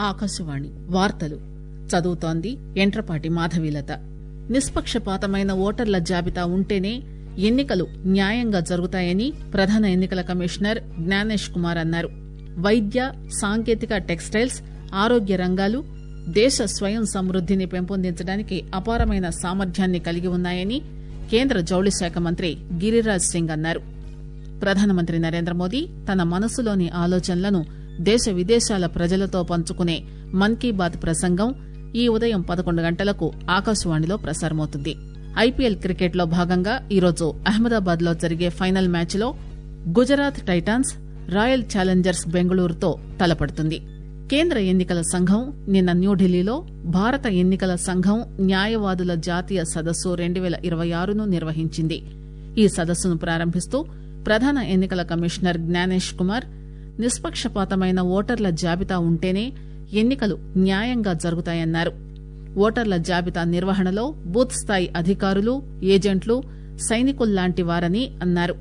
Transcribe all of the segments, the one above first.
ఆకాశవాణి వార్తలు చదువుతోంది ఎంట్రపాటి మాధవీలత నిష్పక్షపాతమైన ఓటర్ల జాబితా ఉంటేనే ఎన్నికలు న్యాయంగా జరుగుతాయని ప్రధాన ఎన్నికల కమిషనర్ జ్ఞానేష్ కుమార్ అన్నారు వైద్య సాంకేతిక టెక్స్టైల్స్ ఆరోగ్య రంగాలు దేశ స్వయం సమృద్దిని పెంపొందించడానికి అపారమైన సామర్థ్యాన్ని కలిగి ఉన్నాయని కేంద్ర జౌళి శాఖ మంత్రి గిరిరాజ్ సింగ్ అన్నారు ప్రధానమంత్రి నరేంద్రమోదీ తన మనసులోని ఆలోచనలను దేశ విదేశాల ప్రజలతో పంచుకునే మన్ కీ బాత్ ప్రసంగం ఈ ఉదయం పదకొండు గంటలకు ఆకాశవాణిలో ప్రసారమవుతుంది ఐపీఎల్ క్రికెట్ లో భాగంగా ఈరోజు అహ్మదాబాద్ లో జరిగే ఫైనల్ మ్యాచ్ లో గుజరాత్ టైటాన్స్ రాయల్ ఛాలెంజర్స్ బెంగళూరుతో తలపడుతుంది కేంద్ర ఎన్నికల సంఘం నిన్న న్యూఢిల్లీలో భారత ఎన్నికల సంఘం న్యాయవాదుల జాతీయ సదస్సు రెండు పేల ఇరవై ఆరును నిర్వహించింది ఈ సదస్సును ప్రారంభిస్తూ ప్రధాన ఎన్నికల కమిషనర్ జ్ఞానేష్ కుమార్ నిష్పక్షపాతమైన ఓటర్ల జాబితా ఉంటేనే ఎన్నికలు న్యాయంగా జరుగుతాయన్నారు ఓటర్ల జాబితా నిర్వహణలో బూత్ స్థాయి అధికారులు ఏజెంట్లు సైనికుల్లాంటి వారని అన్నారు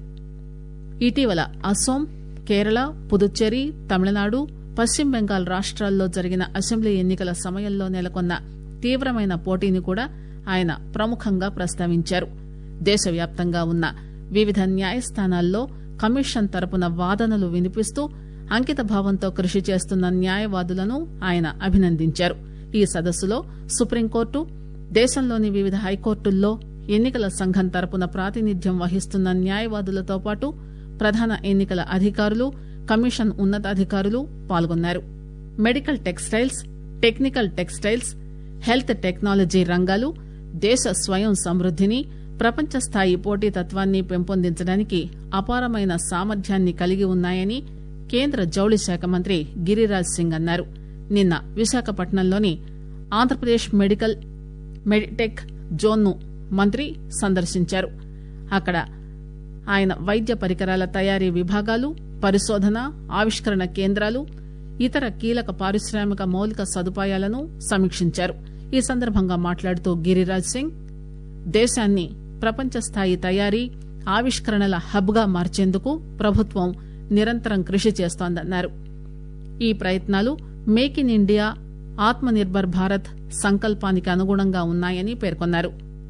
ఇటీవల అస్సోం కేరళ పుదుచ్చేరి తమిళనాడు పశ్చిమ బెంగాల్ రాష్టాల్లో జరిగిన అసెంబ్లీ ఎన్నికల సమయంలో నెలకొన్న తీవ్రమైన పోటీని కూడా ఆయన ప్రముఖంగా ప్రస్తావించారు దేశవ్యాప్తంగా ఉన్న వివిధ న్యాయస్థానాల్లో కమిషన్ తరపున వాదనలు వినిపిస్తూ అంకిత భావంతో కృషి చేస్తున్న న్యాయవాదులను ఆయన అభినందించారు ఈ సదస్సులో సుప్రీంకోర్టు దేశంలోని వివిధ హైకోర్టుల్లో ఎన్నికల సంఘం తరపున ప్రాతినిధ్యం వహిస్తున్న న్యాయవాదులతో పాటు ప్రధాన ఎన్నికల అధికారులు కమిషన్ ఉన్నతాధికారులు పాల్గొన్నారు medical textiles technical textiles health technology రంగాలు దేశ స్వయం సమృద్దిని ప్రపంచ స్థాయి పోటీతత్వాన్ని పెంపొందించడానికి అపారమైన సామర్థ్యాన్ని కలిగి ఉన్నాయని కేంద్ర జౌళి శాఖ మంత్రి గిరిరాజ్ సింగ్ అన్నారు నిన్న విశాఖపట్నంలోని ఆంధ్రప్రదేశ్ మెడికల్ మెడిటెక్ జోన్ను మంత్రి సందర్శించారు అక్కడ ఆయన వైద్య పరికరాల తయారీ విభాగాలు పరిశోధన ఆవిష్కరణ కేంద్రాలు ఇతర కీలక పారిశ్రామిక మౌలిక సదుపాయాలను సమీక్షించారు ఈ సందర్భంగా మాట్లాడుతూ గిరిరాజ్ సింగ్ దేశాన్ని ప్రపంచ స్థాయి తయారీ ఆవిష్కరణల హబ్ గా మార్చేందుకు ప్రభుత్వం నిరంతరం కృషి చేస్తోందన్నారు ఈ ప్రయత్నాలు మేక్ ఇన్ ఇండియా ఆత్మ నిర్భర్ భారత్ సంకల్పానికి అనుగుణంగా ఉన్నాయని పేర్కొన్నారు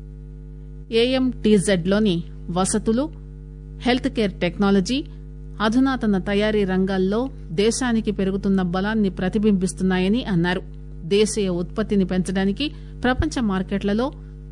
ఏఎంటీజెడ్ లోని వసతులు హెల్త్ కేర్ టెక్నాలజీ అధునాతన తయారీ రంగాల్లో దేశానికి పెరుగుతున్న బలాన్ని ప్రతిబింబిస్తున్నాయని అన్నారు దేశీయ ఉత్పత్తిని పెంచడానికి ప్రపంచ మార్కెట్లలో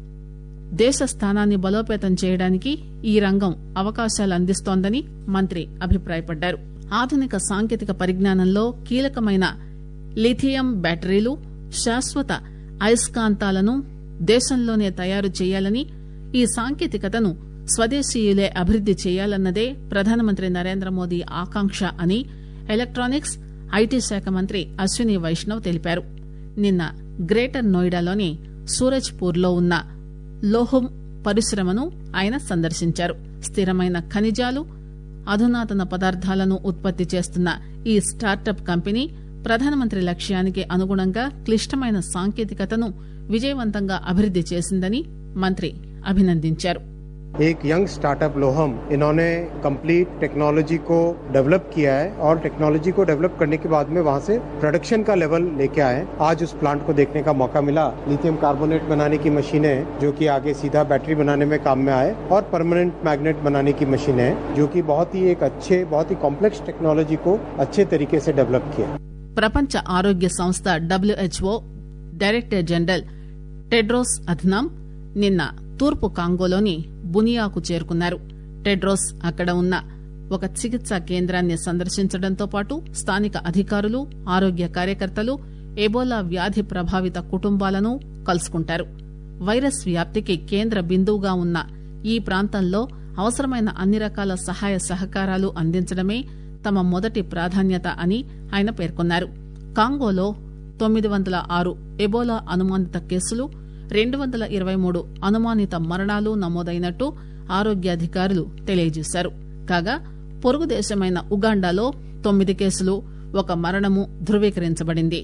దేశ స్థానాన్ని బలోపేతం చేయడానికి ఈ రంగం అవకాశాలు అందిస్తోందని మంత్రి అభిప్రాయపడ్డారు ఆధునిక సాంకేతిక పరిజ్ఞానంలో కీలకమైన లిథియం బ్యాటరీలు శాశ్వత అయస్కాంతాలను దేశంలోనే తయారు చేయాలని ఈ సాంకేతికతను స్వదేశీయులే అభివృద్ది చేయాలన్నదే ప్రధానమంత్రి నరేంద్ర మోదీ ఆకాంక్ష అని ఎలక్టానిక్స్ ఐటీ శాఖ మంత్రి అశ్విని వైష్ణవ్ తెలిపారు నిన్న గ్రేటర్ నోయిడాలోని సూరజ్పూర్ లో ఉన్న లోహం పరిశ్రమను ఆయన సందర్శించారు స్థిరమైన ఖనిజాలు అధునాతన పదార్థాలను ఉత్పత్తి చేస్తున్న ఈ స్టార్టప్ కంపెనీ ప్రధానమంత్రి లక్ష్యానికి అనుగుణంగా క్లిష్టమైన సాంకేతికతను విజయవంతంగా అభివృద్ది చేసిందని మంత్రి అభినందించారు एक यंग स्टार्टअप लोहम इन्होंने कंप्लीट टेक्नोलॉजी को डेवलप किया है और टेक्नोलॉजी को डेवलप करने के बाद में वहाँ से प्रोडक्शन का लेवल लेके आए आज उस प्लांट को देखने का मौका मिला लिथियम कार्बोनेट बनाने की मशीनें जो कि आगे सीधा बैटरी बनाने में काम में आए और परमानेंट मैग्नेट बनाने की मशीनें जो कि बहुत ही एक अच्छे बहुत ही कॉम्प्लेक्स टेक्नोलॉजी को अच्छे तरीके से डेवलप किया ప్రపంచ ఆరోగ్య సంస్థ WHO director general Tedros Adhanom నిన్న తూర్పు కాంగోలోని బునియాకు చేరుకున్నారు టెడ్రోస్ అక్కడ ఉన్న ఒక చికిత్సా కేంద్రాన్ని సందర్శించడంతో పాటు స్థానిక అధికారులు ఆరోగ్య కార్యకర్తలు ఎబోలా వ్యాధి ప్రభావిత కుటుంబాలను కలుసుకుంటారు వైరస్ వ్యాప్తికి కేంద్ర బిందువుగా ఉన్న ఈ ప్రాంతంలో అవసరమైన అన్ని రకాల సహాయ సహకారాలు అందించడమే తమ మొదటి ప్రాధాన్యత అని ఆయన పేర్కొన్నారు కాంగోలో తొమ్మిది వందల ఆరు ఎబోలా అనుమానిత కేసులు రెండు వందల ఇరవై మూడు అనుమానిత మరణాలు నమోదైనట్టు ఆరోగ్యాధికారులు తెలియజేశారు కాగా పొరుగు దేశమైన ఉగాండాలో తొమ్మిది కేసులు ఒక మరణము ధృవీకరించబడింది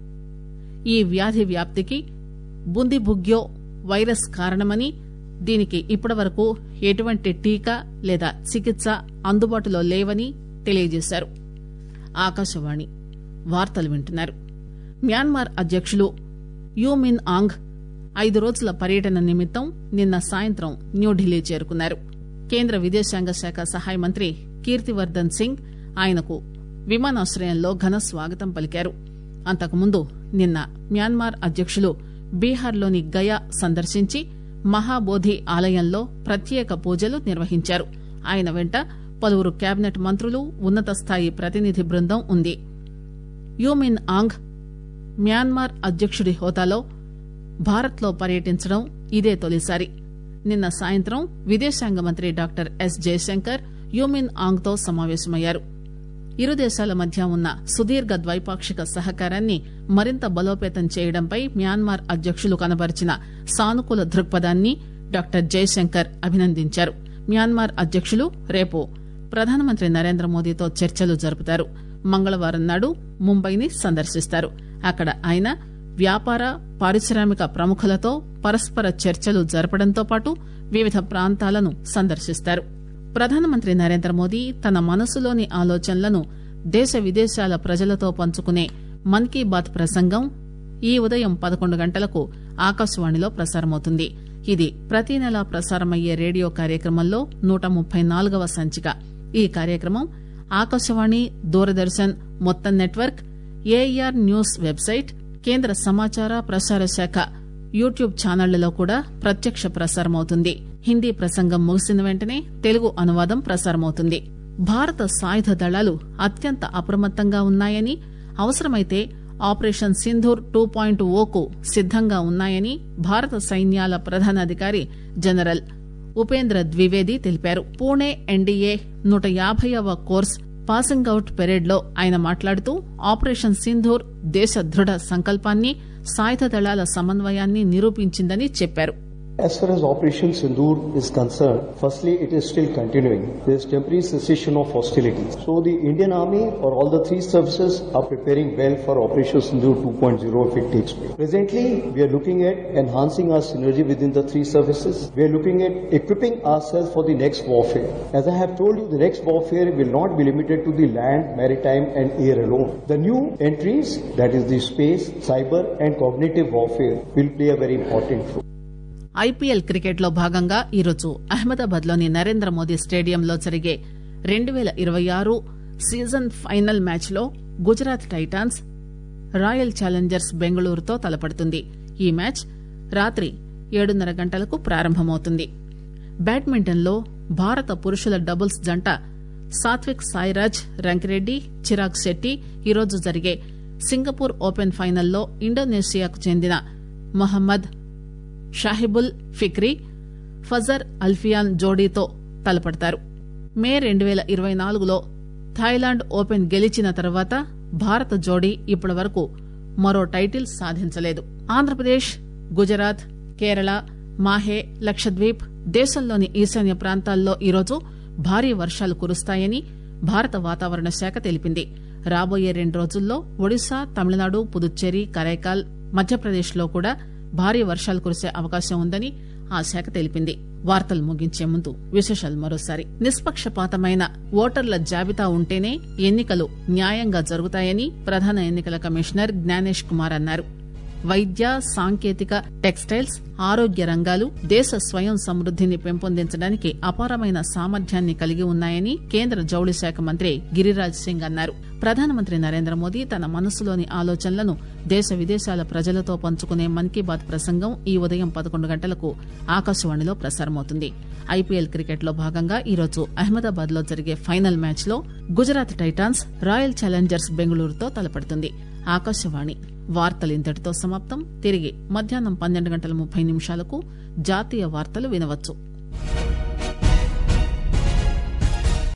ఈ వ్యాధి వ్యాప్తికి బుందిబుగ్యో వైరస్ కారణమని దీనికి ఇప్పటివరకు ఎటువంటి టీకా లేదా చికిత్స అందుబాటులో లేవని తెలియజేశారు ఆకాశవాణి వార్తలు వింటున్నారు మ్యాన్మార్ అధ్యక్షులు యూమిన్ ఆంగ్ ఐదు రోజుల పర్యటన నిమిత్తం నిన్న సాయంత్రం న్యూఢిల్లీ చేరుకున్నారు కేంద్ర విదేశాంగ శాఖ సహాయ మంత్రి కీర్తివర్దన్ సింగ్ ఆయనకు విమానాశ్రయంలో ఘన స్వాగతం పలికారు అంతకుముందు నిన్న మ్యాన్మార్ అధ్యక్షులు బీహార్లోని గయా సందర్శించి మహాబోధి ఆలయంలో ప్రత్యేక పూజలు నిర్వహించారు ఆయన వెంట పలువురు కేబినెట్ మంత్రులు ఉన్నత స్థాయి ప్రతినిధి బృందం ఉంది యూమిన్ ఆంగ్ మ్యాన్మార్ అధ్యక్షుడి హోదాలో భారత్లో పర్యటించడం ఇదే తొలిసారి నిన్న సాయంత్రం విదేశాంగ మంత్రి డాక్టర్ ఎస్ జయశంకర్ యూమిన్ ఆంగ్ తో సమావేశమయ్యారు ఇరు దేశాల మధ్య ఉన్న సుదీర్ఘ ద్వైపాక్షిక సహకారాన్ని మరింత బలోపేతం చేయడంపై మ్యాన్మార్ అధ్యక్షులు కనబరిచిన సానుకూల దృక్పథాన్ని డాక్టర్ జయశంకర్ అభినందించారు మ్యాన్మార్ అధ్యక్షులు రేపు ప్రధానమంత్రి నరేంద్ర మోదీతో చర్చలు జరుపుతారు మంగళవారం నాడు ముంబైని సందర్శిస్తారు అక్కడ ఆయన వ్యాపార పారిశ్రామిక ప్రముఖులతో పరస్పర చర్చలు జరపడంతో పాటు వివిధ ప్రాంతాలను సందర్శిస్తారు ప్రధానమంత్రి నరేంద్ర మోదీ తన మనసులోని ఆలోచనలను దేశ విదేశాల ప్రజలతో పంచుకునే మన్ కీ బాత్ ప్రసంగం ఈ ఉదయం పదకొండు గంటలకు ఆకాశవాణిలో ప్రసారమవుతుంది ఇది ప్రతి నెలా ప్రసారమయ్యే రేడియో కార్యక్రమంలో నూట ముప్పై నాలుగవ సంచిక ఈ కార్యక్రమం ఆకాశవాణి దూరదర్శన్ మొత్తం నెట్వర్క్ ఏఆర్ న్యూస్ వెబ్సైట్ కేంద్ర సమాచార ప్రసార శాఖ యూట్యూబ్ ఛానళ్లలో కూడా ప్రత్యక్ష ప్రసారమవుతుంది హిందీ ప్రసంగం ముగిసిన వెంటనే తెలుగు అనువాదం ప్రసారమవుతుంది భారత సాయుధ దళాలు అత్యంత అప్రమత్తంగా ఉన్నాయని అవసరమైతే ఆపరేషన్ సింధూర్ టూ పాయింట్ ఓకు సిద్దంగా ఉన్నాయని భారత సైన్యాల ప్రధానాధికారి జనరల్ ఉపేంద్ర ద్వివేది తెలిపారు పూణే ఎన్డీఏ నూట యాభైవ కోర్స్ పాసింగ్ అవుట్ పెరేడ్ లో ఆయన మాట్లాడుతూ ఆపరేషన్ సింధూర్ దేశ దృఢ సంకల్పాన్ని సాయుధ దళాల సమన్వయాన్ని నిరూపించిందని చెప్పారు As far as Operation Sindoor is concerned, firstly, it is still continuing. There is temporary cessation of hostilities. So the Indian Army or all the three services are preparing well for Operation Sindoor 2.0 if it takes place. Presently, we are looking at enhancing our synergy within the three services. We are looking at equipping ourselves for the next warfare. As I have told you, the next warfare will not be limited to the land, maritime and air alone. The new entries, that is the space, cyber and cognitive warfare will play a very important role. IPL cricket లో భాగంగా ఈరోజు అహ్మదాబాద్ లోని నరేంద్ర మోదీ స్టేడియంలో జరిగే రెండు పేల ఇరవై ఆరు సీజన్ ఫైనల్ మ్యాచ్ లో గుజరాత్ టైటాన్స్ రాయల్ ఛాలెంజర్స్ బెంగళూరుతో తలపడుతుంది ఈ మ్యాచ్ రాత్రి ఏడున్నర గంటలకు ప్రారంభమవుతుంది బ్యాడ్మింటన్ లో భారత పురుషుల డబుల్స్ జంట సాత్విక్ సాయిరాజ్ రంకిరెడ్డి చిరాగ్ శెట్టి ఈరోజు జరిగే సింగపూర్ ఓపెన్ ఫైనల్లో ఇండోనేషియాకు చెందిన మొహమ్మద్ షాహిబుల్ ఫిక్రీ ఫజర్ అల్ఫియాన్ జోడీతో తలపడతారు మే రెండు పేల ఇరవై నాలుగులో థాయిలాండ్ ఓపెన్ గెలిచిన తర్వాత భారత జోడీ ఇప్పటి వరకు మరో టైటిల్ సాధించలేదు ఆంధ్రప్రదేశ్ గుజరాత్ కేరళ మాహే లక్షద్వీప్ దేశంలోని ఈశాన్య ప్రాంతాల్లో ఈరోజు భారీ వర్షాలు కురుస్తాయని భారత వాతావరణ శాఖ తెలిపింది రాబోయే రెండు రోజుల్లో ఒడిశా తమిళనాడు పుదుచ్చేరి కరైకాల్ మధ్యప్రదేశ్ లో కూడా భారీ వర్షాలు కురిసే అవకాశం ఉందని ఆ శాఖ తెలిపింది వార్తలు ముగించే ముందు విశేషాలు మరోసారి నిష్పక్షపాతమైన ఓటర్ల జాబితా ఉంటేనే ఎన్నికలు న్యాయంగా జరుగుతాయని ప్రధాన ఎన్నికల కమిషనర్ జ్ఞానేష్ కుమార్ అన్నారు వైద్య సాంకేతిక టెక్స్టైల్స్ ఆరోగ్య రంగాలు దేశ స్వయం సమృద్దిని పెంపొందించడానికి అపారమైన సామర్థ్యాన్ని కలిగి ఉన్నాయని కేంద్ర జౌళి శాఖ మంత్రి గిరిరాజ్ సింగ్ అన్నారు ప్రధానమంత్రి నరేంద్ర మోదీ తన మనసులోని ఆలోచనలను దేశ విదేశాల ప్రజలతో పంచుకునే మన్ కీ బాత్ ప్రసంగం ఈ ఉదయం పదకొండు గంటలకు ఆకాశవాణిలో ప్రసారమవుతుంది ఐపీఎల్ క్రికెట్ లో భాగంగా ఈరోజు అహ్మదాబాద్ లో జరిగే ఫైనల్ మ్యాచ్ లో గుజరాత్ టైటాన్స్ రాయల్ ఛాలెంజర్స్ బెంగళూరుతో తలపడుతుంది ఆకాశవాణి వార్తలు ఇంతటితో సమాప్తం తిరిగి మధ్యాహ్నం పన్నెండు గంటల ముప్పై నిమిషాలకు జాతీయ వార్తలు వినవచ్చు